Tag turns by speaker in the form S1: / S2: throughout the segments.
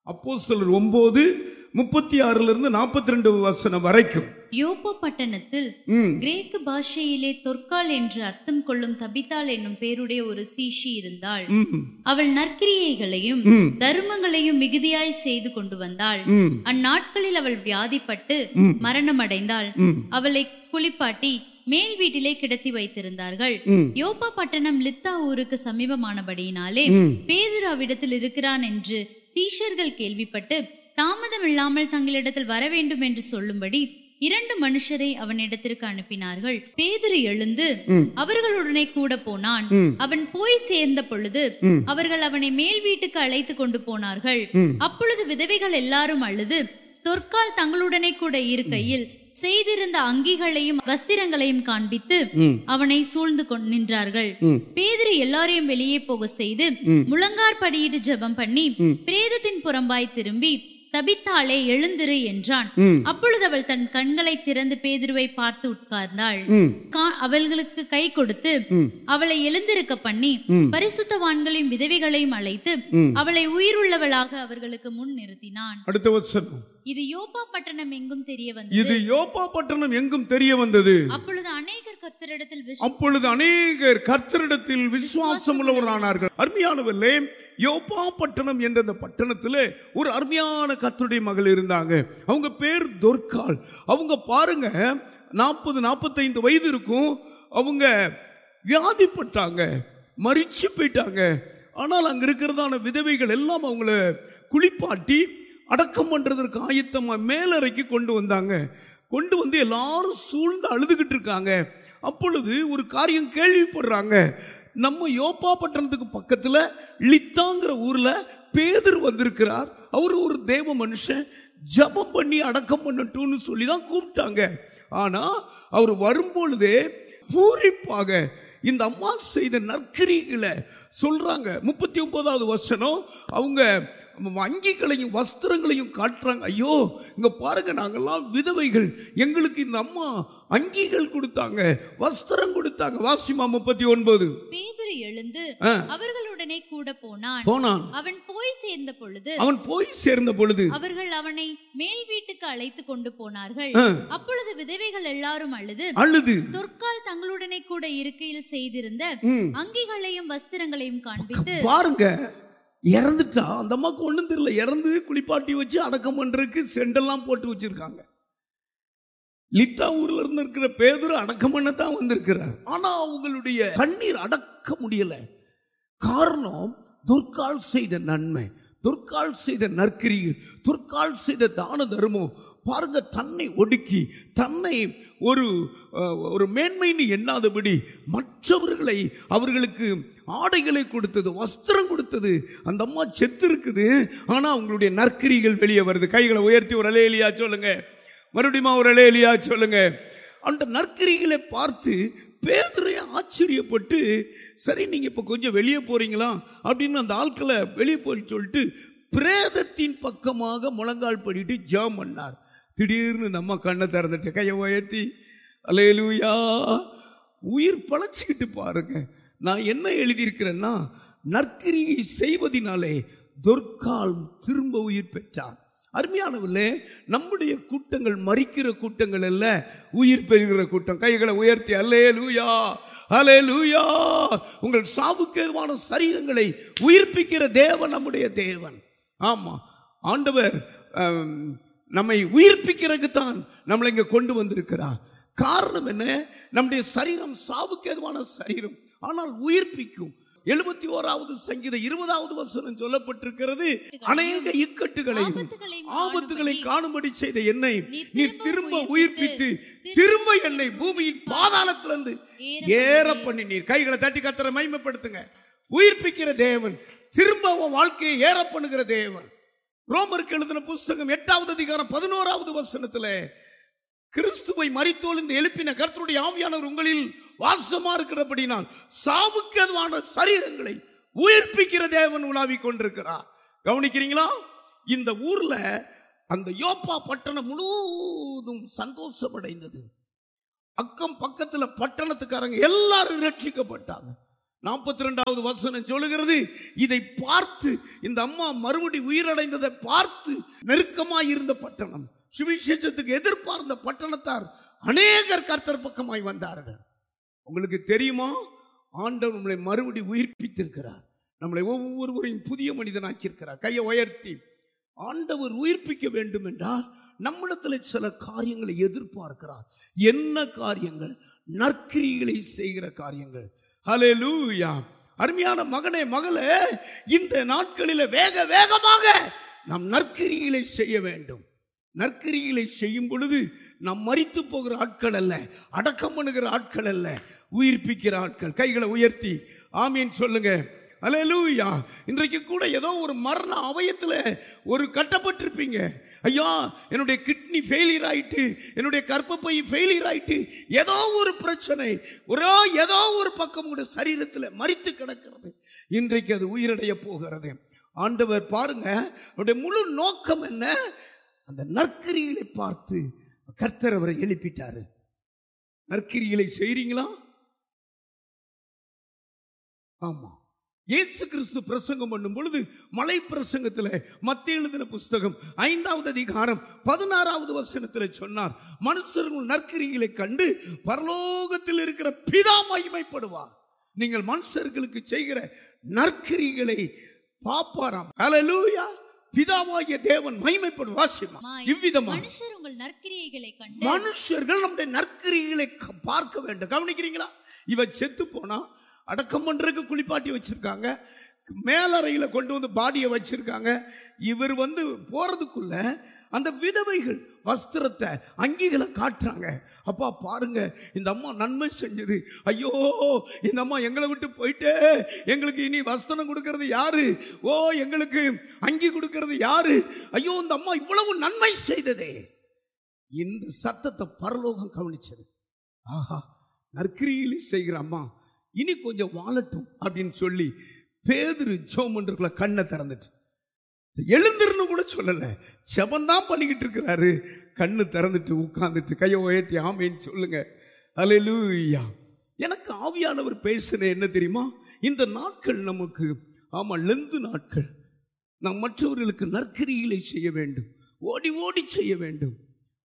S1: அப்போஸ்தலர் ஒன்பது முப்பத்தி ஆறுல இருந்து நாற்பத்தி ரெண்டு வசனம் வரைக்கும்
S2: யோப்பா பட்டணத்தில்
S1: ம்,
S2: கிரேக்கு பாஷையிலே தொற்கால் என்று அர்த்தம் கொள்ளும் தபித்தாள் என்னும் பேருடைய ஒரு சீஷி இருந்தாள்
S1: ம்,
S2: அவள் நற்கிரியைகளையும்
S1: ம்,
S2: தருமங்களையும் மிகுதியாய் செய்து கொண்டு வந்தாள்
S1: ம்,
S2: அந்நாட்களில் அவள் வியாதிப்பட்டு
S1: ம்.
S2: மரணமடைந்தாள்
S1: ம்,
S2: அவளை குளிப்பாட்டி மேல் வீட்டிலே கிடத்தி வைத்திருந்தார்கள்
S1: ம்,
S2: யோப்பா பட்டணம் லித்தா ஊருக்கு சமீபமானபடியினாலே
S1: ம்.
S2: பேதுரு அவ்விடத்தில் இருக்கிறான் என்று தீஷர்கள் கேள்விப்பட்டு தாமதம் இல்லாமல் தங்களிடத்தில் வர வேண்டும் என்று சொல்லும்படி இரண்டு மனுஷரை அவனிடத்திற்கு அனுப்பினார்கள் பேதுரு எழுந்து
S1: ம்.
S2: அவர்களுடனே கூட போனான்
S1: ம்.
S2: அவன் போய் சேர்ந்த பொழுது
S1: ம்.
S2: அவர்கள் அவனை மேல் வீட்டுக்கு அழைத்து கொண்டு போனார்கள்
S1: ம்.
S2: அப்பொழுது விதவைகள் எல்லாரும் அழுது தொற்கால் தங்களுடனே கூட இருக்கையில் செய்திருந்த அங்கிகளையும் வஸ்திரங்களையும் காண்பித்து
S1: ம்,
S2: அவனை சூழ்ந்து கொண்டு நின்றார்கள்
S1: ம்.
S2: பேதுரு எல்லாரையும் வெளியே போக செய்து
S1: ம்.
S2: முழங்கார் படியிட்டு ஜெபம் பண்ணி
S1: ம்.
S2: பிரேதத்தின் புறம்பாய் திரும்பி தபித்தாளே எழுந்திரு என்றான்
S1: ம்,
S2: அப்பொழுது அவள் தன் கண்களை திறந்து பேதுருவை பார்த்து உட்கார்ந்தாள்
S1: ம்,
S2: கா- அவர்களுக்கு கை கொடுத்து
S1: ம்.
S2: அவளை எழுந்திருக்க பண்ணி
S1: ம்.
S2: பரிசுத்தவான்களையும் விதவைகளையும் அழைத்து
S1: ம்.
S2: அவளை உயிருள்ளவளாக அவர்களுக்கு முன் நிறுத்தினான்
S1: அடுத்த வசனம்
S2: இது யோப்பா பட்டணம் எங்கும் தெரிய வந்தது
S1: இது யோப்பா பட்டணம் எங்கும் தெரிய வந்தது
S2: அப்பொழுது அநேகர் கர்த்தரிடத்தில் விசுவாசம்
S1: அப்பொழுது அநேகர் கர்த்தரிடத்தில் விசுவாசம் உள்ளவரானார்கள் அருமையானவர்களே யோப்பா பட்டணம் என்ற அந்த பட்டணத்திலே ஒரு அருமையான கர்த்தருடைய மகள் இருந்தாங்க அவங்க பேர் தொர்க்கால் அவங்க பாருங்க நாற்பது நாற்பத்தைந்து வயது இருக்கும் அவங்க வியாதிப்பட்டாங்க மரிச்சு போயிட்டாங்க ஆனால் அங்க இருக்கிறதான விதவைகள் எல்லாம் அவங்கள குளிப்பாட்டி அடக்கம் பண்றதற்கு ஆயத்தமா மேலறைக்கு கொண்டு வந்தாங்க கொண்டு வந்து எல்லாரும் சூழ்ந்து அழுதுகிட்டு இருக்காங்க அப்பொழுது ஒரு காரியம் கேள்விப்படுறாங்க நம்ம யோப்பா பட்டணத்துக்கு பக்கத்துல லித்தாங்கிற ஊர்ல பேதர் வந்திருக்கிறார் அவர் ஒரு தேவ மனுஷன் ஜெபம் பண்ணி அடக்கம் பண்ணட்டும்னு சொல்லி தான் கூப்பிட்டாங்க ஆனா அவர் வரும்பொழுதே பூரிப்பாக இந்த அம்மா செய்த நற்கிரிகளை சொல்றாங்க முப்பத்தி ஒன்பதாவது வசனம் அவங்க அங்கிகளையும் வஸ்திரங்களையும் காட்டுறாங்க ஐயோ இங்க பாருங்க நாங்கெல்லாம் விதவைகள் எங்களுக்கு இந்த அம்மா அங்கிகள் கொடுத்தாங்க வஸ்திரம் கொடுத்தாங்க வாசிமா முப்பத்தி ஒன்பது
S2: பேதுரு எழுந்து
S1: ஆ.
S2: அவர்களுடனே கூட போனான்
S1: போனான்
S2: அவன் போய் சேர்ந்த பொழுது
S1: அவன் போய் சேர்ந்த பொழுது
S2: அவர்கள் அவனை மேல் வீட்டுக்கு அழைத்து கொண்டு போனார்கள்
S1: ஆ.
S2: அப்பொழுது விதவைகள் எல்லாரும் அழுது
S1: அழுது
S2: தொற்கால் தங்களுடனே கூட இருக்கையில் செய்திருந்த
S1: ம்.
S2: அங்கிகளையும் வஸ்திரங்களையும் காண்பித்து
S1: பாருங்க இறந்துட்டா அந்த அம்மாக்கு ஒண்ணும் தெரியல இறந்து குளிப்பாட்டி வச்சு அடக்கம் பண்றதுக்கு செண்டெல்லாம் போட்டு வச்சிருக்காங்க லித்தா ஊர்ல இருந்து இருக்கிற பேதர் அடக்கம் பண்ணத்தான் வந்திருக்கிறார் ஆனா அவங்களுடைய கண்ணீர் அடக்க முடியல காரணம் துர்கால் செய்த நன்மை துர்கால் செய்த நற்கிரிகள் துர்கால் செய்த தான தர்மம் பாருங்க தன்னை ஒடுக்கி தன்னை ஒரு அஹ், ஒரு மேன்மைன்னு எண்ணாதபடி மற்றவர்களை அவர்களுக்கு ஆடைகளை கொடுத்தது வஸ்திரம் கொடுத்தது அந்த அம்மா செத்து இருக்குது ஆனா அவங்களுடைய நற்கிரிகள் வெளியே வருது கைகளை உயர்த்தி ஒரு அலேலியா சொல்லுங்க மறுபடியும் ஒரு அலேலியா சொல்லுங்க அந்த நற்கிரிகளை பார்த்து பேதுரையும் ஆச்சரியப்பட்டு சரி நீங்க இப்ப கொஞ்சம் வெளியே போறீங்களா அப்படின்னு அந்த ஆட்களை வெளியே போய் சொல்லிட்டு பிரேதத்தின் பக்கமாக முழங்கால் படிட்டு ஜாம் பண்ணார் திடீர்னு நம்ம கண்ணை திறந்துட்டு கையை உயர்த்தி அலேலூயா உயிர் பழச்சிக்கிட்டு பாருங்க நான் என்ன எழுதியிருக்கிறேன்னா நற்கிரியை செய்வதினாலே தொற்கால் திரும்ப உயிர் பெற்றார் அருமையானவர்களே நம்முடைய கூட்டங்கள் மறிக்கிற கூட்டங்கள் அல்ல உயிர் பெறுகிற கூட்டம் கைகளை உயர்த்தி அல்லே லூயா அலே லூயா உங்கள் சாவுக்கேதுவான சரீரங்களை உயிர்ப்பிக்கிற தேவன் நம்முடைய தேவன் ஆமா ஆண்டவர் ஆம், நம்மை உயிர்ப்பிக்கிறதுக்கு தான் நம்மளை இங்க கொண்டு வந்திருக்கிறார் காரணம் என்ன நம்முடைய சரீரம் சாவுக்கு ஏதுவான சரீரம் ஆனால் உயிர்ப்பிக்கும் எழுபத்தி ஓராவது சங்கீத இருபதாவது வசனம் சொல்லப்பட்டிருக்கிறது அநேக இக்கட்டுகளையும்
S2: ஆபத்துகளையும்
S1: ஆபத்துகளை
S2: காணும்படி
S1: காணும்படி செய்த என்னை
S2: நீர்
S1: நீர்
S2: திரும்ப
S1: திரும்ப
S2: உயிர்ப்பித்து,
S1: உயிர்ப்பித்து திரும்ப என்னை பூமியின் பாதாளத்திலிருந்து ஏற பண்ணி நீர் கைகளை தட்டி கத்தர மைமைப்படுத்துங்க உயிர்ப்பிக்கிற தேவன் திரும்ப உன் வாழ்க்கையை ஏற பண்ணுகிற தேவன் ரோமருக்கு எழுதின புஸ்தகம் எட்டாவது அதிகாரம் பதினோராவது வசனத்துல கிறிஸ்துவை மறித்தோல் இந்த எழுப்பின கர்த்தருடைய ஆவியானவர் உங்களில் வாசமா இருக்கிறபடினால் சாவுக்கு அதுவான சரீரங்களை உயிர்ப்பிக்கிற தேவன் உலாவிக் கொண்டிருக்கிறார் கவனிக்கிறீங்களா இந்த ஊர்ல அந்த யோப்பா பட்டணம் முழுவதும் சந்தோஷம் அடைந்தது அக்கம் பக்கத்துல பட்டணத்துக்காரங்க எல்லாரும் ரட்சிக்கப்பட்டாங்க நாற்பத்தி ரெண்டாவது வசனம் சொல்லுகிறது இதை பார்த்து இந்த அம்மா மறுபடி உயிரடைந்ததை பார்த்து நெருக்கமாய் இருந்த பட்டணம் சுவிசேஷத்துக்கு எதிர்பார்ந்த பட்டணத்தார் அநேகர் கர்த்தர் பக்கமாய் வந்தார்கள் உங்களுக்கு தெரியுமா ஆண்டவர் நம்மளை மறுபடி உயிர்ப்பித்திருக்கிறார் நம்மளை ஒவ்வொருவரையும் புதிய மனிதனாக்கியிருக்கிறார் கையை உயர்த்தி ஆண்டவர் உயிர்ப்பிக்க வேண்டும் என்றால் நம்மிடத்தில் சில காரியங்களை எதிர்பார்க்கிறார் என்ன காரியங்கள் நற்கிரிகளை செய்கிற காரியங்கள் ஹalleluya அருமையான மகனே மகளே இந்த நாட்களில் வேக வேகமாக நாம் நற்கிரிகளை செய்ய வேண்டும் நற்கிரிகளை செய்யும் பொழுது நாம் மரித்து போகிற ஆட்கள் அல்ல அடக்கம் பண்ணுகிற ஆட்கள் அல்ல உயிர்ப்பிக்கிற ஆட்கள் கைகளை உயர்த்தி ஆமீன் சொல்லுங்க அல்லேலூயா இன்றைக்கு கூட ஏதோ ஒரு மரண அவயத்தில் ஒரு கட்டப்பட்டிருப்பீங்க ஐயா என்னுடைய கிட்னி ஃபெயிலியர் ஆயிட்டு என்னுடைய கர்ப்பப்பை ஃபெயிலியர் ஆயிட்டு ஏதோ ஒரு பிரச்சனை ஒரே ஏதோ ஒரு பக்கம் கூட சரீரத்தில் மரித்து கிடக்கிறது இன்றைக்கு அது உயிரடைய போகிறது ஆண்டவர் பாருங்க அவருடைய முழு நோக்கம் என்ன அந்த நற்கிரிகளை பார்த்து கர்த்தர் அவரை எழுப்பிட்டாரு நற்கிரிகளை செய்றீங்களா ஆமா இயேசு கிறிஸ்து பிரசங்கம் பண்ணும் பொழுது மலை பிரசங்கத்தில் மத்திய எழுதின புஸ்தகம் ஐந்தாவது அதிகாரம் பதினாறாவது வசனத்தில் சொன்னார் மனுஷர்கள் நற்கிரிகளை கண்டு பரலோகத்தில் இருக்கிற பிதா மகிமைப்படுவார் நீங்கள் மனுஷர்களுக்கு செய்கிற நற்கிரிகளை பாப்பாராம் ஹalleluya பிதாவாகிய தேவன் மகிமைப்படும் வாசிமா
S2: மாய்.
S1: இவ்விதமா
S2: மனுஷர் உங்கள் நற்கிரியைகளை கண்டு
S1: மனுஷர்கள் நம்முடைய நற்கிரிகளை க- பார்க்க வேண்டும் கவனிக்கிறீங்களா இவ செத்து போனா அடக்கம் பண்றதுக்கு குளிப்பாட்டி வச்சிருக்காங்க மேலறையில கொண்டு வந்து பாடியை வச்சிருக்காங்க இவர் வந்து போறதுக்குள்ள அந்த விதவைகள் வஸ்திரத்தை அங்கிகளை காட்டுறாங்க அப்பா பாருங்க இந்த அம்மா நன்மை செஞ்சது ஐயோ இந்த அம்மா எங்களை விட்டு போயிட்டே எங்களுக்கு இனி வஸ்திரம் கொடுக்கறது யாரு ஓ எங்களுக்கு அங்கி கொடுக்கறது யாரு ஐயோ இந்த அம்மா இவ்வளவு நன்மை செய்ததே இந்த சத்தத்தை பரலோகம் கவனிச்சது ஆஹா நற்கிரியிலே செய்கிற அம்மா இனி கொஞ்சம் வாழட்டும் அப்படின்னு சொல்லி பேதுரு ஜோமன்றக்குள்ள கண்ணை திறந்துட்டு எழுந்திருன்னு கூட சொல்லல செபந்தான் பண்ணிக்கிட்டு இருக்கிறாரு கண்ணு திறந்துட்டு உட்கார்ந்துட்டு கையை உயர்த்தி ஆமேன்னு சொல்லுங்க அல்லேலூயா எனக்கு ஆவியானவர் பேசுன என்ன தெரியுமா இந்த நாட்கள் நமக்கு ஆமா லெந்து நாட்கள் நாம் மற்றவர்களுக்கு நற்கிரிகளை செய்ய வேண்டும் ஓடி ஓடி செய்ய வேண்டும்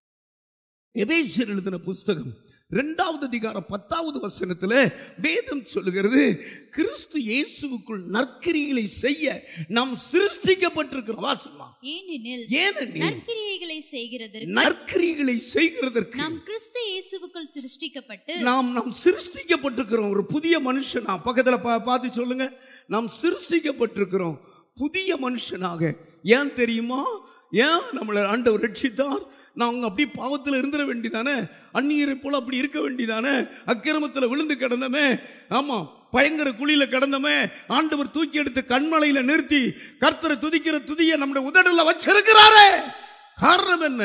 S1: எபேசியர் எழுதின புஸ்தகம் இரண்டாவது அதிகாரம் பத்தாவது வசனத்துல வேதம் சொல்லுகிறது கிறிஸ்து இயேசுவுக்குள் நற்கிரிகளை செய்ய நாம் சிருஷ்டிக்கப்பட்டிருக்கிறோம் வாசமா
S2: ஏனெனில்
S1: ஏனெனில்
S2: நற்கிரியைகளை செய்கிறதற்கு
S1: நற்கிரிகளை செய்கிறதற்கு
S2: நாம் கிறிஸ்து இயேசுவுக்குள் சிருஷ்டிக்கப்பட்டு
S1: நாம் நாம் சிருஷ்டிக்கப்பட்டிருக்கிறோம் ஒரு புதிய மனுஷனா பக்கத்துல பா- பார்த்து சொல்லுங்க நாம் சிருஷ்டிக்கப்பட்டிருக்கிறோம் புதிய மனுஷனாக ஏன் தெரியுமா ஏன் நம்மளை ஆண்டவர் ரட்சித்தார் நாங்க அப்படி பாவத்தில் இருந்துட வேண்டியதானே அந்நியரை போல அப்படி இருக்க வேண்டியதானே அக்கிரமத்தில் விழுந்து கிடந்தமே ஆமா பயங்கர குழியில கிடந்தமே ஆண்டவர் தூக்கி எடுத்து கண்மலையில நிறுத்தி கர்த்தரை துதிக்கிற துதியை நம்முடைய உதடல வச்சிருக்கிறாரே காரணம் என்ன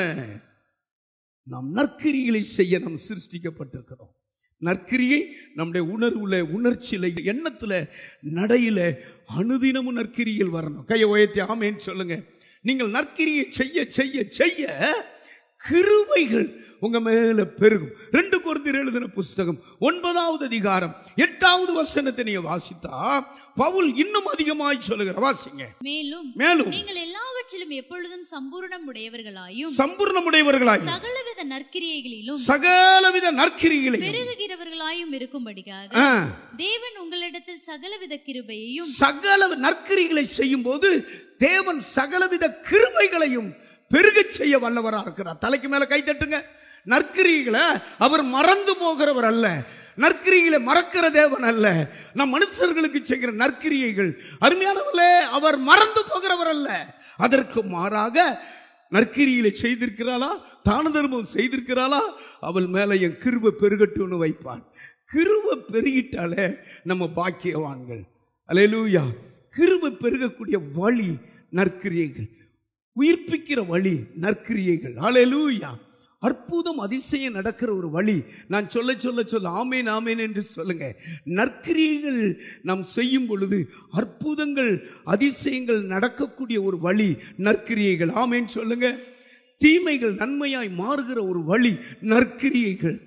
S1: நாம் நற்கிரிகளை செய்ய நாம் சிருஷ்டிக்கப்பட்டிருக்கிறோம் நற்கிரியை நம்முடைய உணர்வுல உணர்ச்சியில எண்ணத்துல நடையில அனுதினமும் நற்கிரியில் வரணும் கையை உயர்த்தி ஆமேன்னு சொல்லுங்க நீங்கள் நற்கிரியை செய்ய செய்ய செய்ய கிருபைகள் உங்க மேல பெருகும் ரெண்டு குருந்தியர் எழுதின புஸ்தகம் ஒன்பதாவது அதிகாரம் எட்டாவது வசனத்தை நீங்க வாசித்தா பவுல் இன்னும் அதிகமாய் சொல்லுகிற வாசிங்க
S2: மேலும்
S1: மேலும்
S2: நீங்கள் எல்லாவற்றிலும் எப்பொழுதும் சம்பூரணம் உடையவர்களாயும்
S1: சம்பூர்ணமுடையவர்களாய்
S2: சகலவித நற்கிரியைகளிலும்
S1: சகலவித நற்கிரிகளை
S2: பெருகுகிறவர்களாயும் இருக்கும்படிக்காக
S1: ஆ,
S2: தேவன் உங்களிடத்தில் சகலவித கிருபையையும்
S1: சகல நற்கிரிகளை செய்யும் போது தேவன் சகலவித கிருபைகளையும் பெருகச் செய்ய வல்லவரா இருக்கிறார் தலைக்கு மேல கை தட்டுங்க நற்கிரிகளை அவர் மறந்து போகிறவர் அல்ல நற்கிரிகளை மறக்கிற தேவன் அல்ல நம் மனுஷர்களுக்கு செய்கிற நற்கிரியைகள் அருமையானவர்களே அவர் மறந்து போகிறவர் அல்ல அதற்கு மாறாக நற்கிரியில செய்திருக்கிறாளா தான தர்மம் செய்திருக்கிறாளா அவள் மேல என் கிருபை பெருகட்டும்னு வைப்பான் கிருபை பெருகிட்டாலே நம்ம பாக்கியவான்கள் அல்லேலூயா கிருபை பெருகக்கூடிய வழி நற்கிரியைகள் உயிர்ப்பிக்கிற வழி நற்கிரியைகள் அல்லேலூயா அற்புதம் அதிசயம் நடக்கிற ஒரு வழி நான் சொல்ல சொல்ல சொல்ல ஆமேன் ஆமேன் என்று சொல்லுங்க நற்கிரியைகள் நாம் செய்யும் பொழுது அற்புதங்கள் அதிசயங்கள் நடக்கக்கூடிய ஒரு வழி நற்கிரியைகள் ஆமேன் சொல்லுங்க தீமைகள் நன்மையாய் மாறுகிற ஒரு வழி நற்கிரியைகள்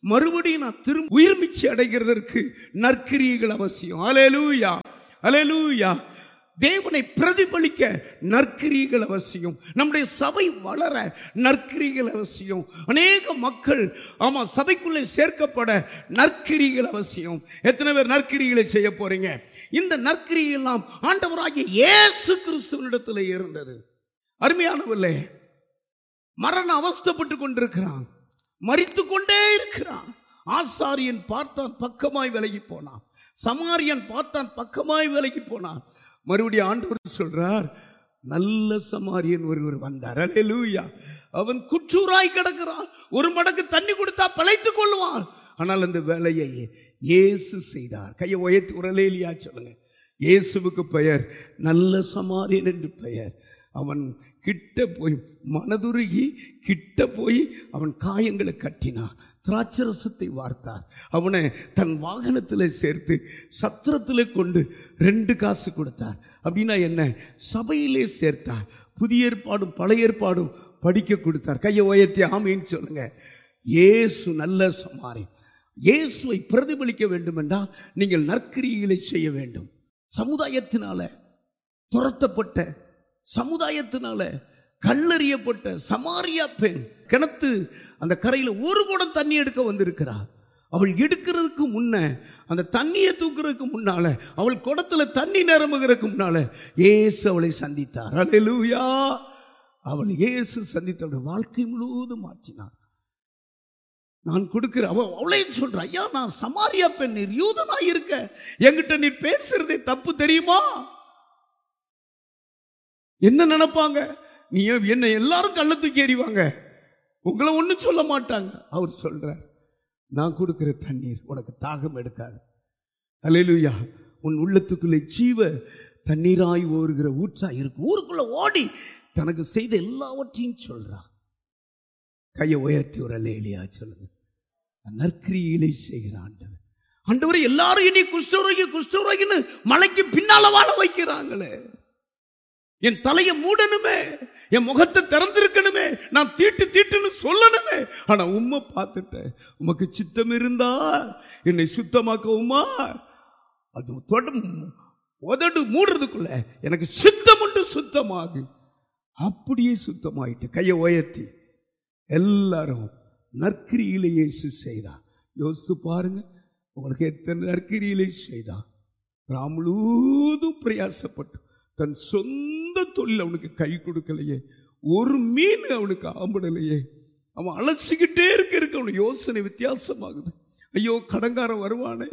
S1: மறுபடியும் நான் திரும்ப உயிர்மிச்சு அடைகிறதற்கு நற்கிரியைகள் அவசியம் அலேலூயா அலேலூயா தேவனை பிரதிபலிக்க நற்கிரியைகள் அவசியம் நம்முடைய சபை வளர நற்கிரியைகள் அவசியம் அநேக மக்கள் ஆமா சபைக்குள்ளே சேர்க்கப்பட நற்கிரியைகள் அவசியம் எத்தனை பேர் நற்கிரிகளை செய்ய போறீங்க இந்த நற்கிரியை எல்லாம் ஆண்டவராகிய இயேசு கிறிஸ்துவனிடத்தில் இருந்தது அருமையானவர்களே மரண அவஸ்தப்பட்டு கொண்டிருக்கிறான் மரித்து கொண்டே இருக்கிறான் ஆசாரியன் பார்த்தான் பக்கமாய் விலகி போனான் சமாரியன் பார்த்தான் பக்கமாய் விலகி போனான் மறுபடியும் ஆண்டவர் சொல்றார் நல்ல சமாரியன் ஒருவர் வந்தார் அல்லேலூயா அவன் குற்றூராய் கிடக்கிறான் ஒரு மடக்கு தண்ணி கொடுத்தா பிழைத்துக் கொள்வான் ஆனால் அந்த வேலையை இயேசு செய்தார் கையை உயர்த்தி உரலேலியா சொல்லுங்க இயேசுவுக்கு பெயர் நல்ல சமாரியன் என்று பெயர் அவன் கிட்ட போய் மனதுருகி கிட்ட போய் அவன் காயங்களை கட்டினான் திராட்சரசத்தை வார்த்தார் அவனை தன் வாகனத்தில் சேர்த்து சத்திரத்தில் கொண்டு ரெண்டு காசு கொடுத்தார் அப்படின்னா என்ன சபையிலே சேர்த்தார் புதிய ஏற்பாடும் பழைய ஏற்பாடும் படிக்க கொடுத்தார் கையை உயர்த்தி ஆமைன்னு சொல்லுங்க இயேசு நல்ல சமாரி இயேசுவை பிரதிபலிக்க வேண்டும் என்றால் நீங்கள் நற்கிரிகளை செய்ய வேண்டும் சமுதாயத்தினால துரத்தப்பட்ட சமுதாயத்தினால கல்லறியப்பட்ட சமாரியா பெண் கிணத்து அந்த கரையில் ஒரு குடம் தண்ணி எடுக்க வந்திருக்கிறார் அவள் எடுக்கிறதுக்கு முன்ன அந்த தண்ணியை தூக்குறதுக்கு முன்னால அவள் குடத்துல தண்ணி நிரம்புகிறதுக்கு முன்னால இயேசு அவளை சந்தித்தார் அல்லேலூயா அவள் இயேசு சந்தித்தவளுடைய வாழ்க்கை முழுவதும் மாற்றினார் நான் கொடுக்கிற அவ அவளே சொல்ற ஐயா நான் சமாரியா பெண் நீர் யூதனா இருக்க என்கிட்ட நீ பேசுறதே தப்பு தெரியுமா என்ன நினைப்பாங்க நீ என்ன எல்லாரும் கள்ள தூக்கி எறிவாங்க உங்களை ஒன்றும் சொல்ல மாட்டாங்க அவர் சொல்றார் நான் கொடுக்கிற தண்ணீர் உனக்கு தாகம் எடுக்காது அல்லேலூயா உன் உள்ளத்துக்குள்ளே ஜீவ தண்ணீராய் ஓடுகிற ஊற்றா இருக்கும் ஊருக்குள்ள ஓடி தனக்கு செய்த எல்லாவற்றையும் சொல்றா கையை உயர்த்தி ஒரு அல்லேலியா சொல்லுங்க நற்கிரியிலே செய்கிற ஆண்டவர் ஆண்டவர் எல்லாரும் இனி குஷ்டரோகி குஷ்டரோகின்னு மலைக்கு பின்னால வாழ வைக்கிறாங்களே என் தலையை மூடணுமே என் முகத்தை திறந்திருக்கணுமே நான் தீட்டு தீட்டுன்னு சொல்லணுமே ஆனா உம்மை பார்த்துட்டேன் உமக்கு சித்தம் இருந்தா என்னை சுத்தமாக்க உமா அது தொட உதடு மூடுறதுக்குள்ள எனக்கு சுத்தம் உண்டு சுத்தமாகு அப்படியே சுத்தமாயிட்டு கையை உயர்த்தி எல்லாரும் நற்கிரியிலே இயேசு செய்தா யோசித்து பாருங்க உங்களுக்கு எத்தனை நற்கிரியிலே செய்தா ராமுழுதும் பிரயாசப்பட்டு தன் சொந்த தொழில் அவனுக்கு கை கொடுக்கலையே ஒரு மீன் அவனுக்கு ஆம்பிடலையே அவன் அலசிக்கிட்டே இருக்க இருக்க அவனுக்கு யோசனை வித்தியாசமாகுது ஐயோ கடங்காரன் வருவானே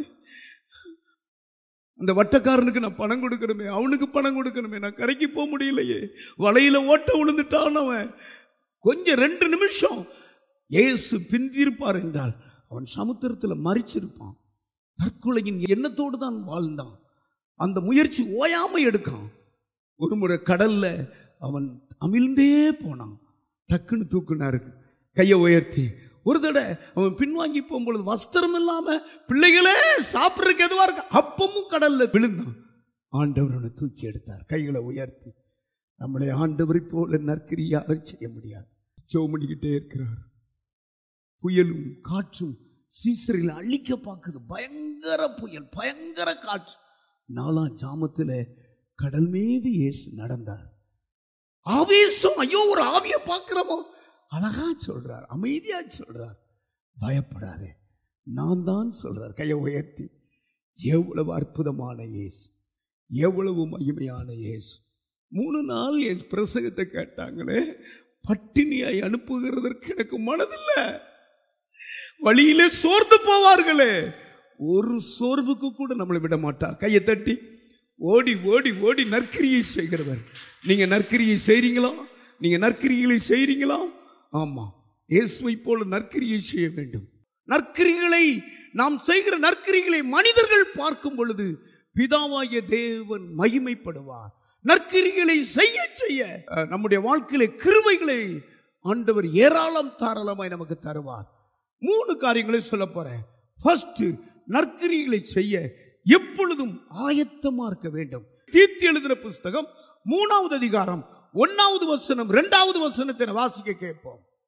S1: அந்த வட்டக்காரனுக்கு நான் பணம் கொடுக்கணுமே அவனுக்கு பணம் கொடுக்கணுமே நான் கரைக்கு போக முடியலையே வலையில ஓட்ட விழுந்துட்டான் அவன் கொஞ்சம் ரெண்டு நிமிஷம் இயேசு பிந்திருப்பார் என்றால் அவன் சமுத்திரத்தில் மறிச்சிருப்பான் தற்கொலையின் எண்ணத்தோடு தான் வாழ்ந்தான் அந்த முயற்சி ஓயாம எடுக்கான் ஒரு முறை கடல்ல அவன் அமிழ்ந்தே போனான் டக்குன்னு தூக்குனாருக்கு கையை உயர்த்தி ஒரு தடவை அவன் பின்வாங்கி போகும்பொழுது வஸ்திரம் இல்லாம பிள்ளைகளே சாப்பிட்றதுக்கு எதுவா இருக்கு அப்பமும் கடல்ல விழுந்தான் ஆண்டவர் அவனை தூக்கி எடுத்தார் கைகளை உயர்த்தி நம்மளை ஆண்டவரை போல நற்கிரியாக செய்ய முடியாது ஜோ பண்ணிக்கிட்டே இருக்கிறார் புயலும் காற்றும் சீசரில் அழிக்க பார்க்குது பயங்கர புயல் பயங்கர காற்று நாலாம் ஜாமத்தில் கடல் மீது இயேசு நடந்தார் ஆவேசம் ஐயோ ஒரு ஆவிய பார்க்கிறோமோ அழகா சொல்றார் அமைதியா சொல்றார் பயப்படாதே நான் தான் சொல்றார் கையை உயர்த்தி எவ்வளவு அற்புதமான இயேசு எவ்வளவு மகிமையான இயேசு மூணு நாள் என் பிரசங்கத்தை கேட்டாங்களே பட்டினியாய் அனுப்புகிறதற்கு எனக்கு மனதில்லை வழியிலே சோர்ந்து போவார்களே ஒரு சோர்வுக்கு கூட நம்மளை விட மாட்டார் கையை தட்டி ஓடி ஓடி ஓடி நற்கிரியை செய்கிறவர் நீங்க நற்கிரியை செய்றீங்களா நீங்க நற்கிரிகளை செய்றீங்களா ஆமா இயேசுவை போல நற்கிரியை செய்ய வேண்டும் நற்கிரிகளை நாம் செய்கிற நற்கிரிகளை மனிதர்கள் பார்க்கும் பொழுது பிதாவாகிய தேவன் மகிமைப்படுவார் நற்கிரிகளை செய்ய செய்ய அஹ், நம்முடைய வாழ்க்கையில கிருபைகளை ஆண்டவர் ஏராளம் தாராளமாய் நமக்கு தருவார் மூணு காரியங்களை சொல்ல போறேன் ஃபர்ஸ்ட் நற்கிரிகளை செய்ய எப்பொழுதும் ஆயத்தமா இருக்க வேண்டும் தீர்த்தி எழுதின புஸ்தகம் மூணாவது அதிகாரம் ஒன்னாவது வசனம் இரண்டாவது வசனத்தை வாசிக்க கேட்போம்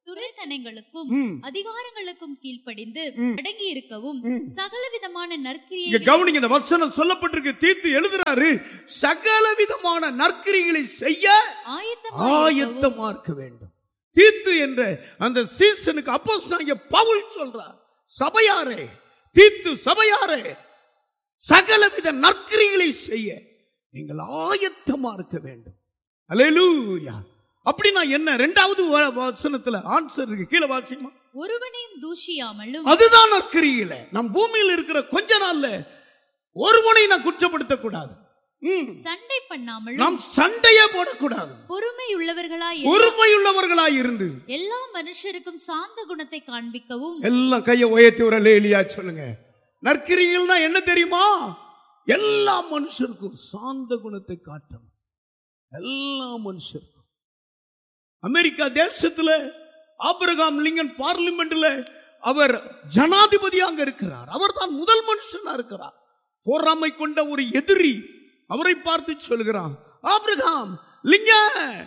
S2: துரைத்தனங்களுக்கும்
S1: ம்.
S2: அதிகாரங்களுக்கும் கீழ்ப்படிந்து
S1: ம்.
S2: அடங்கி இருக்கவும்
S1: ம்.
S2: சகலவிதமான
S1: இங்க
S2: நற்கிரியை
S1: கவனிங்க இந்த வசனம் சொல்லப்பட்டிருக்கு தீர்த்து எழுதுறாரு சகல விதமான நற்கிரிகளை செய்ய
S2: ஆயத்தமாய் இருக்கவும்
S1: ஆயத்தமா இருக்க வேண்டும் தீத்து என்ற அந்த சீசனுக்கு அப்போஸ் பவுல் சொல்றார் சபையாரே தீத்து சபையாரே சகலவித நற்கிரிகளை செய்ய நீங்கள் ஆயத்தமா இருக்க வேண்டும் அல்லேலூயா அப்படின்னா என்ன ரெண்டாவது வ- வசனத்துல ஆன்சர் இருக்கு கீழே வாசிமா
S2: ஒருவனையும் தூஷியாமலும்
S1: அதுதான் நற்கிரியில நம் பூமியில் இருக்கிற கொஞ்ச நாள்ல ஒருவனை நான் குற்றப்படுத்த கூடாது ம்.
S2: சண்டை பண்ணாமலும்
S1: நாம் சண்டையே போடக்கூடாது
S2: பொறுமை உள்ளவர்களாய்
S1: பொறுமையுள்ளவர்களாய் இருந்து
S2: எல்லா மனுஷருக்கும் சாந்த குணத்தை காண்பிக்கவும்
S1: எல்லாம் கையை உயர்த்தி ஒரு லேலியா சொல்லுங்க நற்கிரிகள்னா என்ன தெரியுமா எல்லா மனுஷருக்கும் சாந்த குணத்தை காட்டணும் எல்லா மனுஷருக்கும் அமெரிக்கா தேசத்துல ஆபிரகாம் லிங்கன் பார்லிமெண்ட்ல அவர் ஜனாதிபதி அங்க இருக்கிறார் அவர் தான் முதல் மனுஷனா இருக்கிறார் பொறாமை கொண்ட ஒரு எதிரி அவரை பார்த்து சொல்கிறான் ஆபிரகாம் லிங்கன்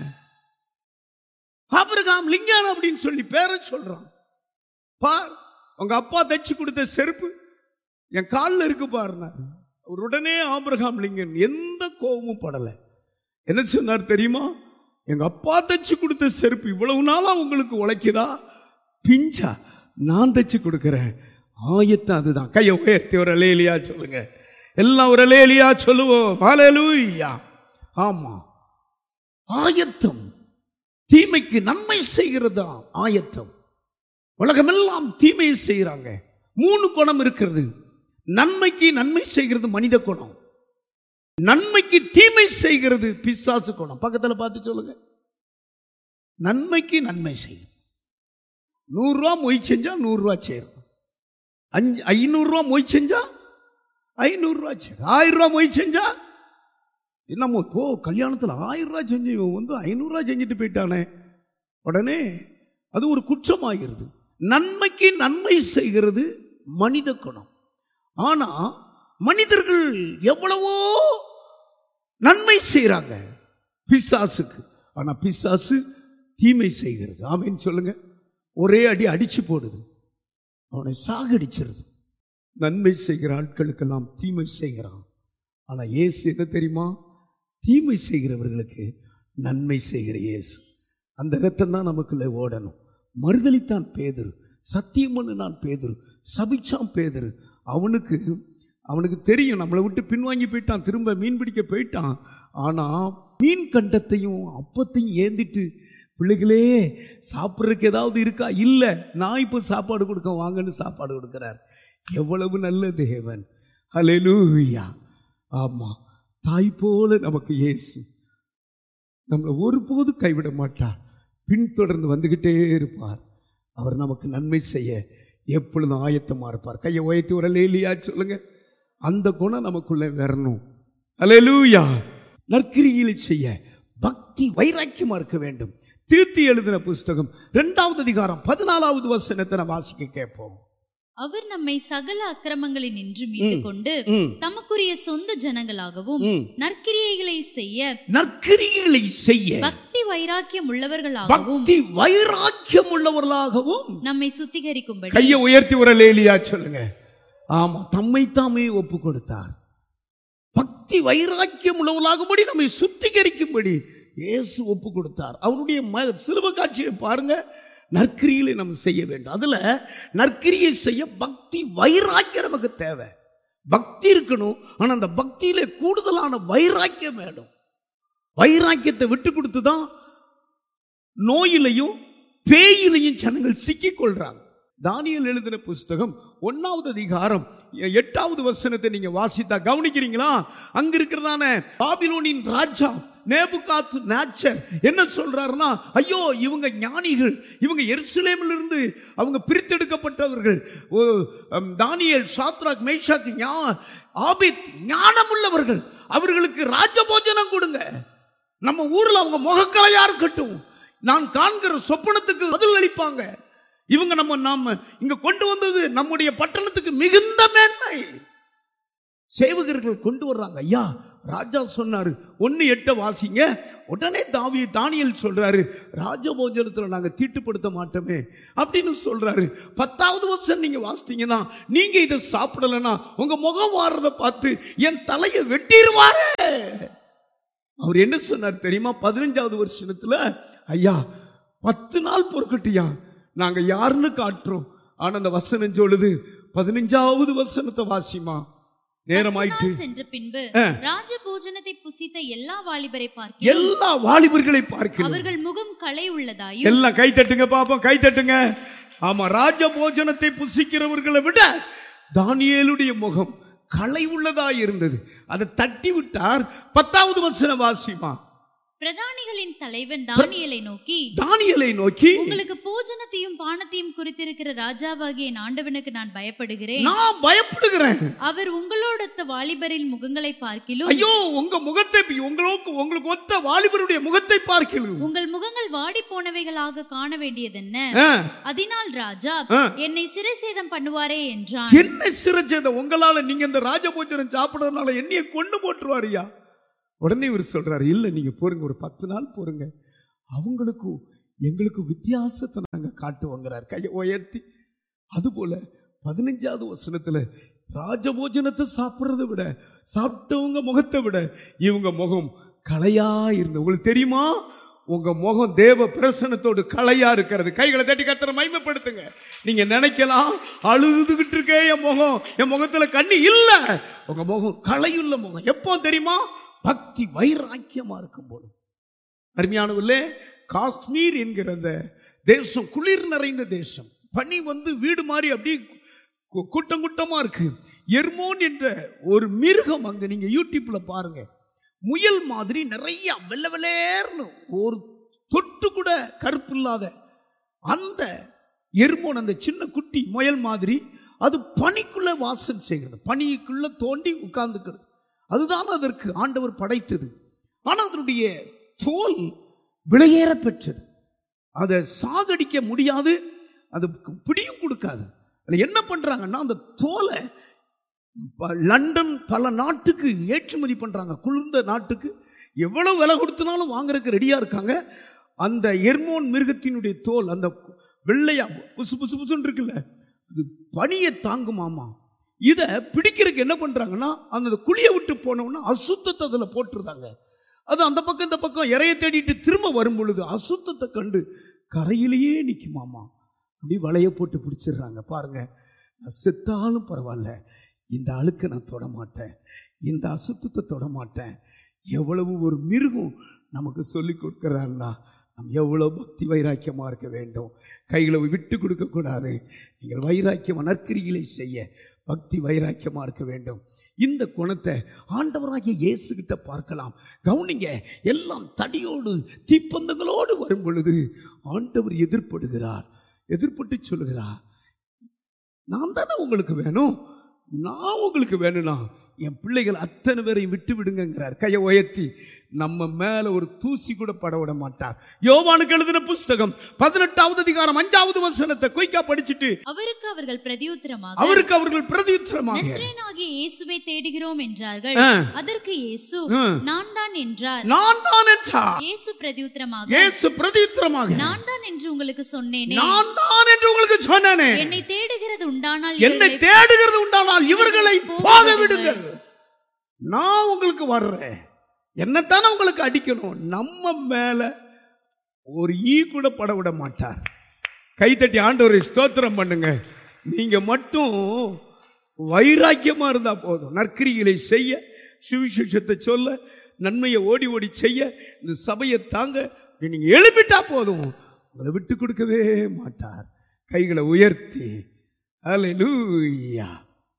S1: ஆபிரகாம் லிங்கன் அப்படின்னு சொல்லி பேரை சொல்றான் பார் உங்க அப்பா தச்சு கொடுத்த செருப்பு என் காலில் இருக்கு பாருனார் அவர் உடனே ஆபிரகாம் லிங்கன் எந்த கோபமும் படல என்ன சொன்னார் தெரியுமா எங்க அப்பா தச்சு கொடுத்த செருப்பு இவ்வளவு நாளா உங்களுக்கு உழைக்குதா பிஞ்சா நான் தச்சு கொடுக்கிறேன் ஆயத்தம் அதுதான் கையை உயர்த்தி ஒரு லேலியா சொல்லுங்க எல்லாம் ஒரு லேலியா சொல்லுவோம் ஹalleluya ஆமா ஆயத்தம் தீமைக்கு நன்மை செய்கிறதா ஆயத்தம் உலகமெல்லாம் தீமையை செய்கிறாங்க மூணு குணம் இருக்கிறது நன்மைக்கு நன்மை செய்கிறது மனித குணம் நன்மைக்கு தீமை செய்கிறது பிசாசு குணம் பக்கத்துல பார்த்து சொல்லுங்க நன்மைக்கு நன்மை செய்யும் நூறுரூவா மொய் செஞ்சா நூறுரூவா சேரும் அஞ்சு ஐநூறுரூவா மொய் செஞ்சா ஐநூறுரூவா சேரும் ஆயிரம் ரூபா மொய் செஞ்சா என்னமோ போ கல்யாணத்தில் ஆயிரம் ரூபா செஞ்சு இவன் வந்து ஐநூறுரூவா செஞ்சுட்டு போயிட்டானே உடனே அது ஒரு குற்றமாகிறது நன்மைக்கு நன்மை செய்கிறது மனித குணம் ஆனா மனிதர்கள் எவ்வளவோ நன்மை செய்றாங்க பிசாசுக்கு ஆனா பிசாசு தீமை செய்கிறது ஆமேன்னு சொல்லுங்க ஒரே அடி அடிச்சு போடுது அவனை சாகடிச்சிருது நன்மை செய்கிற ஆட்களுக்கெல்லாம் தீமை செய்கிறான் ஆனா இயேசு என்ன தெரியுமா தீமை செய்கிறவர்களுக்கு நன்மை செய்கிற இயேசு அந்த ரத்தம் தான் நமக்குள்ள ஓடணும் மறுதலித்தான் பேதுரு சத்தியம்னு நான் பேதுரு சபிச்சான் பேதுரு அவனுக்கு அவனுக்கு தெரியும் நம்மளை விட்டு பின்வாங்கி போயிட்டான் திரும்ப மீன் பிடிக்க போயிட்டான் ஆனா மீன் கண்டத்தையும் அப்பத்தையும் ஏந்திட்டு பிள்ளைகளே சாப்பிட்றதுக்கு ஏதாவது இருக்கா இல்லை நான் இப்போ சாப்பாடு கொடுக்க வாங்கன்னு சாப்பாடு கொடுக்குறார் எவ்வளவு நல்ல தேவன் ஹalleluya ஆமா தாய் போல நமக்கு இயேசு நம்மளை ஒருபோது கைவிட மாட்டார் பின்தொடர்ந்து வந்துகிட்டே இருப்பார் அவர் நமக்கு நன்மை செய்ய எப்பொழுதும் ஆயத்தமா இருப்பார் கையை உயர்த்தி ஒரு லேலியா சொல்லுங்க அந்த குணம் நமக்குள்ளே வரணும் அலையலூயா நற்கிரிகளை செய்ய பக்தி வைராக்கியமா இருக்க வேண்டும் திருத்தி எழுதின புஸ்தகம் இரண்டாவது அதிகாரம் பதினாலாவது வசனத்தை நான் வாசிக்க கேட்போம்
S2: அவர் நம்மை சகல அக்கிரமங்களில் நின்று மீட்டுக் கொண்டு
S1: ம்.
S2: தமக்குரிய சொந்த ஜனங்களாகவும்
S1: ம்.
S2: நற்கிரியைகளை செய்ய
S1: நற்கிரிகளை செய்ய
S2: பக்தி வைராக்கியம் உள்ளவர்களாகவும்
S1: பக்தி வைராக்கியம் உள்ளவர்களாகவும்
S2: நம்மை சுத்திகரிக்கும்படி
S1: கையை உயர்த்தி ஒரு லேலியா சொல்லுங்க ஆமா தம்மை தாமே ஒப்பு கொடுத்தார் பக்தி வைராக்கியம் உள்ளவர்களாகும்படி நம்மை சுத்திகரிக்கும்படி இயேசு ஒப்பு கொடுத்தார் அவருடைய ம சிலுவ காட்சியை பாருங்க நற்கிரிகளை நம்ம செய்ய வேண்டும் அதுல நற்கிரியை செய்ய பக்தி வைராக்கியம் நமக்கு தேவை பக்தி இருக்கணும் ஆனா அந்த பக்தியில கூடுதலான வைராக்கியம் வேணும் வைராக்கியத்தை விட்டு கொடுத்து தான் நோயிலையும் பேயிலையும் ஜனங்கள் சிக்கிக் கொள்றாங்க தானியல் எழுதின புஸ்தகம் ஒன்னாவது அதிகாரம் எ- எட்டாவது வசனத்தை நீங்க வாசித்தா கவனிக்கிறீங்களா அங்க இருக்கிறதான பாபிலோனின் ராஜா நேபுகாத் நாச்சர் என்ன சொல்றாருன்னா ஐயோ இவங்க ஞானிகள் இவங்க எருசலேமில் இருந்து அவங்க பிரித்தெடுக்கப்பட்டவர்கள் ஓ, அம், தானியேல் சாத்ராக் மேஷாக் ஞா ஆபித் ஞானமுள்ளவர்கள் அவர்களுக்கு ராஜபோஜனம் கொடுங்க நம்ம ஊர்ல அவங்க முகக்கலையா இருக்கட்டும் நான் காண்கிற சொப்பனத்துக்கு பதில் அளிப்பாங்க இவங்க நம்ம நாம இங்க கொண்டு வந்தது நம்முடைய பட்டணத்துக்கு மிகுந்த மேன்மை சேவகர்கள் கொண்டு வர்றாங்க ஐயா ராஜா சொன்னாரு ஒன்னு எட்ட வாசிங்க உடனே தாவி தானியல் சொல்றாரு ராஜபோஜனத்துல நாங்க தீட்டுப்படுத்த மாட்டோமே அப்படின்னு சொல்றாரு பத்தாவது வருஷம் நீங்க வாசித்தீங்கன்னா நீங்க இதை சாப்பிடலன்னா உங்க முகம் வாடுறத பார்த்து என் தலையை வெட்டிடுவாரு அவர் என்ன சொன்னார் தெரியுமா பதினஞ்சாவது வருஷத்துல ஐயா பத்து நாள் பொறுக்கட்டியா நாங்க யாருன்னு காட்டுறோம் ஆனா அந்த வசனம் சொல்லுது பதினஞ்சாவது வசனத்தை வாசிமா நேரம் ஆயிட்டு
S2: நாள் சென்ற பின்பு ராஜ போஜனத்தை புசித்த எல்லா வாலிபரை பார்க்க
S1: எல்லா வாலிபர்களை பார்க்கிறோம்
S2: அவர்கள் முகம் களை உள்ளதாயும்
S1: எல்லாம் கை தட்டுங்க பாப்போம் கை தட்டுங்க ஆமா ராஜ போஜனத்தை புசிக்கிறவர்களை விட தானியேலுடைய முகம் களை உள்ளதா இருந்தது அதை தட்டி விட்டார் பத்தாவது வசன வாசிமா
S2: பிரதானிகளின் தலைவன் தானியேலை நோக்கி
S1: தானியலை நோக்கி
S2: உங்களுக்கு போஜனத்தையும் பானத்தையும் குறித்திருக்கிற ராஜாவாகிய என் ஆண்டவனுக்கு நான் பயப்படுகிறேன்
S1: நான் பயப்படுகிறேன்
S2: அவர் உங்களோடொத்த வாலிபரின் முகங்களை பார்க்கிலும்
S1: ஐயோ உங்க முகத்தை உங்களுக்கு உங்களுக்கு ஒத்த வாலிபருடைய முகத்தை பார்க்கலாம்
S2: உங்கள் முகங்கள் வாடி போனவைகளாக காண வேண்டியதென்ன
S1: ஆ,
S2: அதனால் ராஜா
S1: ஆ.
S2: என்னை சிறை சேதம் பண்ணுவாரே என்றான்
S1: என்ன சிறைச்சத உங்களால நீங்க இந்த ராஜபோஜனம் சாப்பிடறதுனால என்னைய கொண்டு போட்டுருவாருயா உடனே இவர் சொல்றாரு இல்ல நீங்க போருங்க ஒரு பத்து நாள் போருங்க அவங்களுக்கும் எங்களுக்கும் வித்தியாசத்தை நாங்க காட்டுவோங்கிறார் கையை உயர்த்தி அதுபோல பதினஞ்சாவது வசனத்துல ராஜபோஜனத்தை சாப்பிட்றதை விட சாப்பிட்டவங்க முகத்தை விட இவங்க முகம் களையா இருந்தது உங்களுக்கு தெரியுமா உங்க முகம் தேவ பிரசனத்தோடு களையா இருக்கிறது கைகளை தட்டி கத்துற மைமைப்படுத்துங்க நீங்க நினைக்கலாம் அழுதுகிட்டு இருக்கே என் முகம் என் முகத்துல கண்ணி இல்ல உங்க முகம் களையுள்ள முகம் எப்போ தெரியுமா பக்தி வைராக்கியமா இருக்கும் போது அருமையானவர்களே காஷ்மீர் என்கிற அந்த தேசம் குளிர் நிறைந்த தேசம் பனி வந்து வீடு மாதிரி அப்படி கூ- கூட்டம் கூட்டமா இருக்கு எர்மோன் என்ற ஒரு மிருகம் அங்க நீங்க யூடியூப்ல பாருங்க முயல் மாதிரி நிறைய வெள்ளை வெள்ளேர்னு ஒரு தொட்டு கூட கருப்பு இல்லாத அந்த எர்மோன் அந்த சின்ன குட்டி முயல் மாதிரி அது பனிக்குள்ள வாசம் செய்கிறது பனிக்குள்ள தோண்டி உட்கார்ந்துக்கிறது அதுதான் அதற்கு ஆண்டவர் படைத்தது ஆனால் அதனுடைய தோல் விலையேற பெற்றது அதை சாகடிக்க முடியாது அது பிடியும் கொடுக்காது அதுல என்ன பண்றாங்கன்னா அந்த தோலை ப- லண்டன் பல நாட்டுக்கு ஏற்றுமதி பண்றாங்க குளிர்ந்த நாட்டுக்கு எவ்வளவு விலை கொடுத்தனாலும் வாங்குறதுக்கு ரெடியா இருக்காங்க அந்த எர்மோன் மிருகத்தினுடைய தோல் அந்த வெள்ளையா புசு புசு புசுன்னு இருக்குல்ல அது பனியை தாங்குமாமா இதை பிடிக்கிறதுக்கு என்ன பண்றாங்கன்னா அந்த குழியை விட்டு போனோம்னா அசுத்தத்தை அதில் போட்டுருந்தாங்க அது அந்த பக்கம் இந்த பக்கம் இறைய தேடிட்டு திரும்ப வரும் பொழுது அசுத்தத்தை கண்டு கரையிலேயே நிற்குமாமா அப்படி வலைய போட்டு பிடிச்சிடுறாங்க பாருங்க நான் செத்தாலும் பரவாயில்ல இந்த அழுக்கை நான் தொட மாட்டேன் இந்த அசுத்தத்தை தொட மாட்டேன் எவ்வளவு ஒரு மிருகம் நமக்கு சொல்லி கொடுக்குறாருன்னா நம்ம எவ்வளோ பக்தி வைராக்கியமாக இருக்க வேண்டும் கைகளை விட்டு கொடுக்கக்கூடாது நீங்கள் வைராக்கியம் நற்கிரிகளை செய்ய பக்தி வைராக்கியமாக இருக்க வேண்டும் இந்த குணத்தை ஆண்டவராகிய இயேசுகிட்ட பார்க்கலாம் கவனிங்க எல்லாம் தடியோடு தீப்பந்தங்களோடு வரும் பொழுது ஆண்டவர் எதிர்ப்படுகிறார் எதிர்ப்பட்டு சொல்லுகிறார் நான் தானே உங்களுக்கு வேணும் நான் உங்களுக்கு வேணும்னா என் பிள்ளைகள் அத்தனை பேரையும் விட்டு விடுங்கிறார் கையை உயர்த்தி நம்ம மேல ஒரு தூசி கூட பட விட மாட்டார் யோவானுக்கு எழுதின புஸ்தகம் பதினெட்டாவது அதிகாரம் அஞ்சாவது வசனத்தை கொய்க்கா படிச்சுட்டு
S2: அவருக்கு அவர்கள் பிரதியுத்தரமாக
S1: அவருக்கு அவர்கள் பிரதியுத்தரமாக
S2: நஸ்ரேனாகிய இயேசுவை தேடுகிறோம் என்றார்கள்
S1: ஆ.
S2: அதற்கு இயேசு
S1: ஆ.
S2: நான் தான் என்றார்
S1: நான் தான் என்றார்
S2: இயேசு பிரதியுத்தரமாக
S1: இயேசு பிரதியுத்தரமாக
S2: நான் தான் என்று உங்களுக்கு சொன்னேனே
S1: நான் தான் என்று உங்களுக்கு சொன்னேனே
S2: என்னை தேடுகிறது உண்டானால்
S1: என்னை
S2: இவர்களை
S1: தேடுகிறது உண்டானால் இவர்களை
S2: போக
S1: போக
S2: விடுங்கள்.
S1: விடுங்கள் நான் உங்களுக்கு வர்றேன் என்னத்தானே உங்களுக்கு அடிக்கணும் நம்ம மேல ஒரு ஈ கூட பட விட மாட்டார் கைத்தட்டி ஆண்டவரை ஸ்தோத்திரம் பண்ணுங்க நீங்க மட்டும் வைராக்கியமா இருந்தா போதும் நற்கிரிகளை செய்ய சுவிசேஷத்தை சொல்ல நன்மையை ஓடி ஓடி செய்ய இந்த சபையை தாங்க இப்படி நீங்க எழுப்பிட்டா போதும் உங்களை விட்டு கொடுக்கவே மாட்டார் கைகளை உயர்த்தி அல்லேலூயா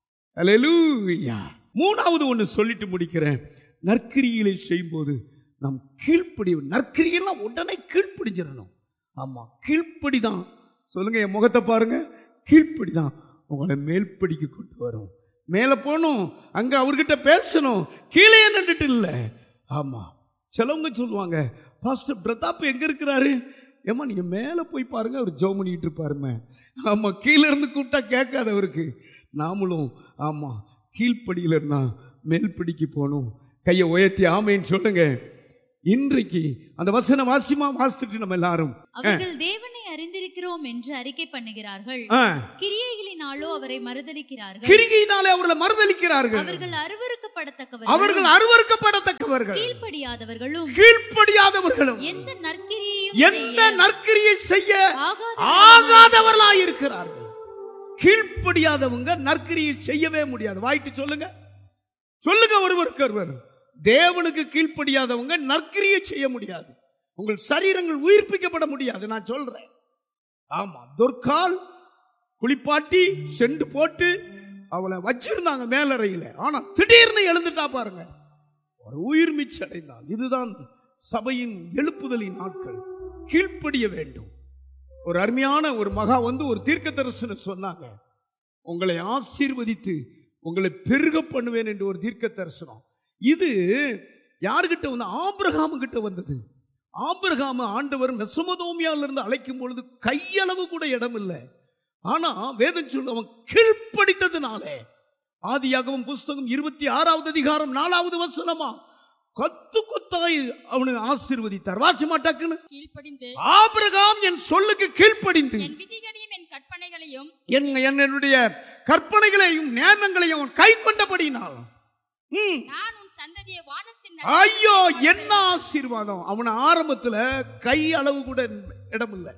S1: அல்லேலூயா மூணாவது ஒன்று சொல்லிட்டு முடிக்கிறேன் நற்கிரிகளை செய்யும்போது நாம் கீழ்ப்படி நற்கிரியெல்லாம் உடனே கீழ்ப்படிஞ்சிடணும் ஆமா கீழ்ப்படி தான் சொல்லுங்க என் முகத்தை பாருங்க கீழ்ப்படி தான் உங்களை மேல்படிக்கு கொண்டு வரும் மேலே போகணும் அங்க அவர்கிட்ட பேசணும் கீழே நின்றுட்டு இல்லை ஆமா சிலவங்க சொல்லுவாங்க பாஸ்டர் பிரதாப் எங்க இருக்கிறாரு ஏமா நீங்க மேலே போய் பாருங்க அவர் ஜோம் பண்ணிட்டு இருப்பாருமே ஆமா கீழே இருந்து கூப்பிட்டா கேட்காது அவருக்கு நாமளும் ஆமா கீழ்ப்படியில் இருந்தா மேல்படிக்கு போகணும் கையை உயர்த்தி ஆமைன்னு சொல்லுங்க இன்றைக்கு அந்த வசனம் வாசிமா வாசித்துட்டு நம்ம எல்லாரும்
S2: அவர்கள் தேவனை அறிந்திருக்கிறோம் என்று அறிக்கை பண்ணுகிறார்கள்
S1: ஆ,
S2: கிரியைகளினாலோ அவரை மறுதலிக்கிறார்கள்
S1: கிரிகையினாலே அவர்களை மறுதலிக்கிறார்கள்
S2: அவர்கள் அருவருக்கப்படத்தக்கவர்கள்
S1: அவர்கள் அருவருக்கப்படத்தக்கவர்கள்
S2: கீழ்ப்படியாதவர்களும்
S1: கீழ்ப்படியாதவர்களும்
S2: எந்த நற்கிரியையும்
S1: எந்த நற்கிரியை செய்ய
S2: ஆகாத
S1: ஆகாதவர்களாய் இருக்கிறார்கள் கீழ்ப்படியாதவங்க நற்கிரியை செய்யவே முடியாது வாய்ட்டு சொல்லுங்க சொல்லுங்க ஒருவருக்கு ஒருவர் தேவனுக்கு கீழ்ப்படியாதவங்க நற்கிரியை செய்ய முடியாது உங்கள் சரீரங்கள் உயிர்ப்பிக்கப்பட முடியாது நான் சொல்றேன் ஆமா துர்கால் குளிப்பாட்டி செண்டு போட்டு அவளை வச்சிருந்தாங்க மேலறையில ஆனா திடீர்னு எழுந்துட்டா பாருங்க ஒரு உயிர் மீச்சு அடைந்தால் இதுதான் சபையின் எழுப்புதலின் நாட்கள் கீழ்ப்படிய வேண்டும் ஒரு அருமையான ஒரு மகா வந்து ஒரு தீர்க்க தரிசனம் சொன்னாங்க உங்களை ஆசீர்வதித்து உங்களை பெருக பண்ணுவேன் என்று ஒரு தீர்க்க தரிசனம் இது யாருகிட்ட வந்து ஆபிரகாமு கிட்ட வந்தது ஆபிரகாம ஆண்டவர் மெசமதோமியால இருந்து அழைக்கும் பொழுது கையளவு கூட இடம் இல்லை ஆனா வேதம் சொல்லு அவன் கீழ்ப்படித்ததுனாலே ஆதியாகமம் புஸ்தகம் இருபத்தி ஆறாவது அதிகாரம் நாலாவது வசனமா கொத்து கொத்தாய் அவனை ஆசீர்வதித்தார் வாசி மாட்டாக்குன்னு
S3: கீழ்ப்படிந்து
S1: ஆபிரகாம் என் சொல்லுக்கு கீழ்ப்படிந்து
S3: என் விதிகளையும் என் கற்பனைகளையும்
S1: என் என்னுடைய கற்பனைகளையும் நியாயங்களையும் அவன் கை கொண்டபடினால் ம்,
S3: நான் உன் சந்ததியை வானத்தின்
S1: ஐயோ என்ன ஆசீர்வாதம் அவன் ஆரம்பத்துல கை அளவு கூட இடம் இல்லை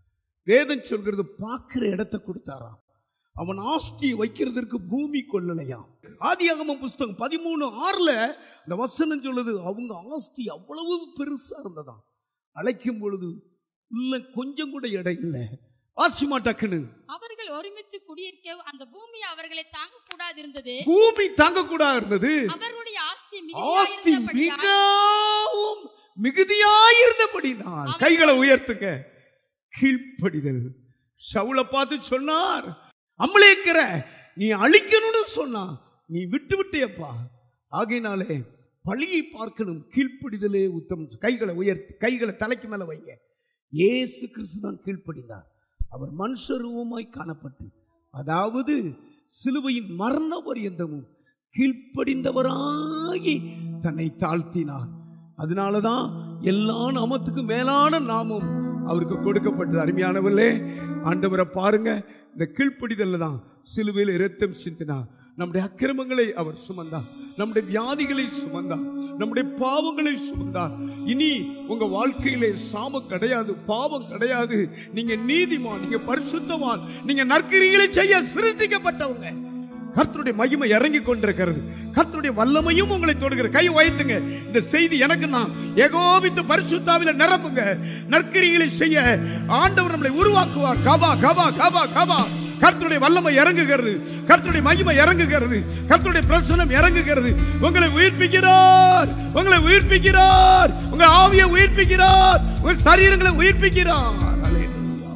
S1: வேதம் சொல்கிறது பார்க்கிற இடத்தை கொடுத்தாராம் அவன் ஆஸ்தியை வைக்கிறதற்கு பூமி கொள்ளலையாம் ஆதியாகமம் புஸ்தகம் பதிமூணு ஆறுல இந்த வசனம் சொல்லுது அவங்க ஆஸ்தி அவ்வளவு பெருசா இருந்ததாம் அழைக்கும் பொழுது இல்ல கொஞ்சம் கூட இடம் இல்லை ஆசிமா டக்குன்னு
S3: அவர்கள் ஒருமித்து குடியிருக்க அந்த பூமி அவர்களை தாங்க கூடாது இருந்தது
S1: பூமி தாங்கக்கூடாது இருந்தது
S3: அவர்களுடைய ஆஸ்தி
S1: ஆஸ்தி
S3: மிகுதியாயிருந்தபடியால்
S1: மிகவும் மிகுதியாயிருந்தபடி நான் கைகளை உயர்த்துங்க கீழ்ப்படிதல் சவுளை பார்த்து சொன்னார் அம்மளேக்கிற நீ அழிக்கணும்னு சொன்னா நீ விட்டு விட்டியப்பா ஆகையினாலே பழியை பார்க்கணும் கீழ்ப்படிதலே உத்தமம் கைகளை உயர்த்தி கைகளை தலைக்கு மேல வைங்க இயேசு கிறிஸ்து தான் கீழ்ப்படிந்தார் அவர் மனுஷரூபமாய் காணப்பட்டு அதாவது சிலுவையின் மரண பரியந்தமும் கீழ்ப்படிந்தவராகி தன்னை தாழ்த்தினார் அதனாலதான் எல்லா நாமத்துக்கும் மேலான நாமம் அவருக்கு கொடுக்கப்பட்டது அருமையானவர்களே ஆண்டவரை பாருங்க இந்த கீழ்ப்படிதல்ல தான் சிலுவையில் இரத்தம் சிந்தினார் நம்முடைய அக்கிரமங்களை அவர் சுமந்தார் நம்முடைய வியாதிகளை சுமந்தார் நம்முடைய பாவங்களை சுமந்தார் இனி உங்க வாழ்க்கையிலே சாபம் கிடையாது பாவம் கிடையாது நீங்க நீதிமான் நீங்க பரிசுத்தவான் நீங்க நற்கிரிகளை செய்ய சிருஷ்டிக்கப்பட்டவங்க கர்த்தருடைய மகிமை இறங்கி கொண்டிருக்கிறது கர்த்தருடைய வல்லமையும் உங்களை தொடுகிற கை உயர்த்துங்க இந்த செய்தி எனக்கு நான் ஏகோபித்து பரிசுத்தாவில நிரப்புங்க நற்கிரிகளை செய்ய ஆண்டவர் நம்மளை உருவாக்குவார் கபா கபா கபா கபா கர்த்தருடைய வல்லமை இறங்குகிறது கர்த்தருடைய மகிமை இறங்குகிறது கர்த்தருடைய பிரசனம் இறங்குகிறது உங்களை உயிர்ப்பிக்கிறார் உங்களை உயிர்ப்பிக்கிறார் உங்க ஆவியை உயிர்ப்பிக்கிறார் உங்கள் சரீரங்களை உயிர்ப்பிக்கிறார் அல்லேலூயா.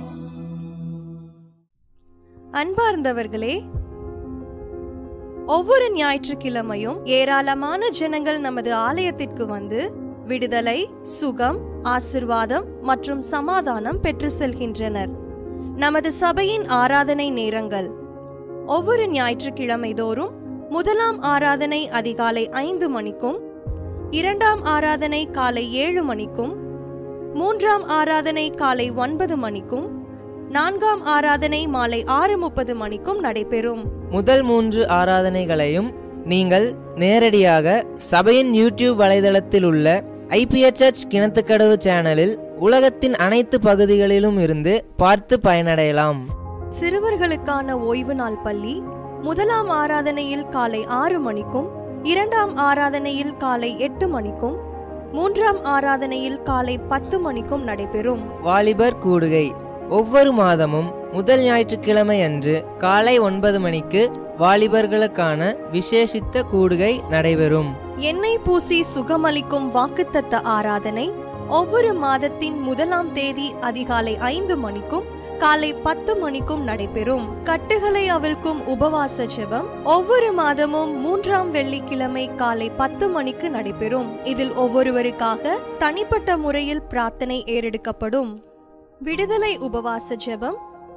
S4: அன்பார்ந்தவர்களே ஒவ்வொரு ஞாயிற்றுக்கிழமையும் ஏராளமான ஜனங்கள் நமது ஆலயத்திற்கு வந்து விடுதலை சுகம் ஆசிர்வாதம் மற்றும் சமாதானம் பெற்று செல்கின்றனர் நமது சபையின் ஆராதனை நேரங்கள் ஒவ்வொரு ஞாயிற்றுக்கிழமை தோறும் முதலாம் ஆராதனை அதிகாலை ஐந்து மணிக்கும் இரண்டாம் ஆராதனை காலை ஏழு மணிக்கும் மூன்றாம் ஆராதனை காலை ஒன்பது மணிக்கும் நான்காம் ஆராதனை மாலை ஆறு முப்பது மணிக்கும் நடைபெறும்
S5: முதல் மூன்று ஆராதனைகளையும் நீங்கள் நேரடியாக சபையின் யூடியூப் வலைதளத்தில் உள்ள ஐபிஎச்எச் கிணத்துக்கடவு சேனலில் உலகத்தின் அனைத்து பகுதிகளிலும் இருந்து பார்த்து பயனடையலாம்
S4: சிறுவர்களுக்கான ஓய்வு நாள் பள்ளி முதலாம் ஆராதனையில் காலை ஆறு மணிக்கும் இரண்டாம் ஆராதனையில் காலை எட்டு மணிக்கும் மூன்றாம் ஆராதனையில் காலை பத்து மணிக்கும் நடைபெறும்
S5: வாலிபர் கூடுகை ஒவ்வொரு மாதமும் முதல் ஞாயிற்றுக்கிழமை அன்று காலை ஒன்பது மணிக்கு வாலிபர்களுக்கான விசேஷித்த கூடுகை நடைபெறும்
S4: எண்ணெய் பூசி சுகமளிக்கும் வாக்குத்தத்த ஆராதனை ஒவ்வொரு மாதத்தின் முதலாம் தேதி அதிகாலை ஐந்து மணிக்கும் காலை பத்து மணிக்கும் நடைபெறும் கட்டுகளை அவிழ்க்கும் உபவாச ஜெபம் ஒவ்வொரு மாதமும் மூன்றாம் வெள்ளிக்கிழமை காலை பத்து மணிக்கு நடைபெறும் இதில் ஒவ்வொருவருக்காக தனிப்பட்ட முறையில் பிரார்த்தனை ஏறெடுக்கப்படும் விடுதலை உபவாச ஜெபம்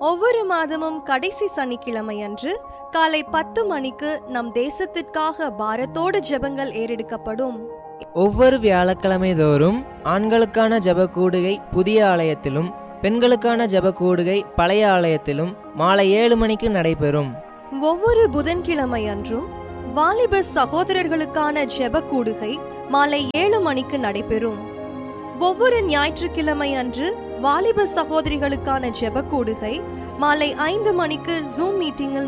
S4: ஒவ்வொரு மாதமும் கடைசி சனிக்கிழமை அன்று காலை பத்து மணிக்கு நம் தேசத்திற்காக பாரத்தோடு ஜெபங்கள் ஏறெடுக்கப்படும்
S5: ஒவ்வொரு வியாழக்கிழமை தோறும் ஆண்களுக்கான ஜெப கூடுகை புதிய ஆலயத்திலும் பெண்களுக்கான ஜெப கூடுகை பழைய ஆலயத்திலும் மாலை ஏழு மணிக்கு நடைபெறும்
S4: ஒவ்வொரு புதன்கிழமை அன்றும் வாலிப சகோதரர்களுக்கான ஜெப கூடுகை மாலை ஏழு மணிக்கு நடைபெறும் ஒவ்வொரு ஞாயிற்றுக்கிழமை அன்று வாலிப சகோதரிகளுக்கான ஜெப கூடுகை மாலை ஐந்து மணிக்கு ஜூம் மீட்டிங்கில்